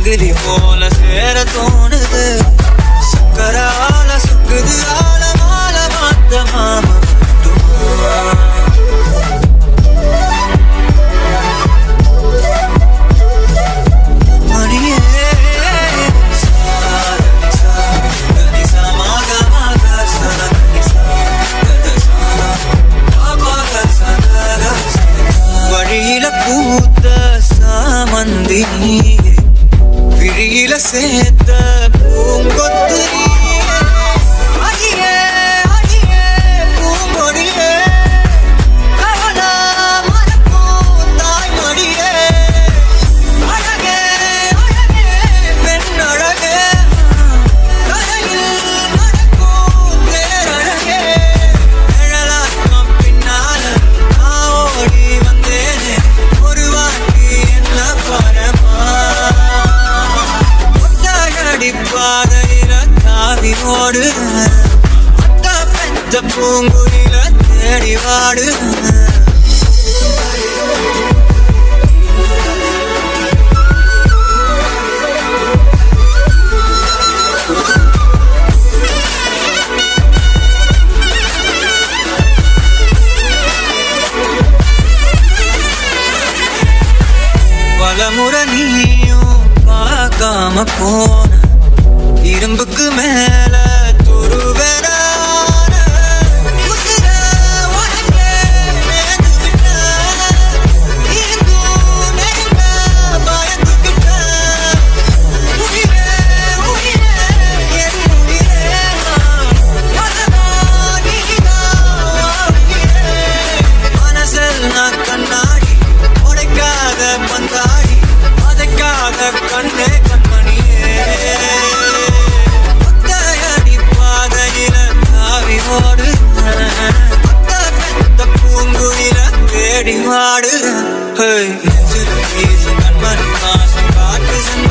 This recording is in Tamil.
சங்கிலி போல சேர தோணுது சக்கரால சுக்குது ஆல மால மாத்த மாம மணியே சாரணி சா கனி சா மாக மாக சரணி சா கத சா பாபக சதக வழியில பூத்த சாமந்தி நீயே விழியில சேர்த்த பூங்கொத்து நீயே அடியே அடியே பூங்கொடியே கவலா மறக்கும் தாய்மடியே அழகே அழகே பெண் அழகே கரையில் நடக்கும் பேரழகே நிழலாட்டம் பின்னால நான் ஓடி வந்தேனே ஒரு வாட்டி என்ன பரமா ஒத்தடி பாதையில தாவி ஓடு அக்கா பெத்த பூங்குடியில தேடி வாடு பலமுறை நீயும் பார்க்காம போன இரும்புக்கு மேல துருவென மனசில் நான் கண்ணாடி உடைக்காத பந்தாடி அதைக்காத கண்ணே கண்மணியே ஒத்தையடி பாதையில தாவி ஓடு ஒத்த பெத்த பூங்குயில தேடி வாடு ஹேய், நெஞ்சில வீசும் கண்மணி வாசம் காட்டு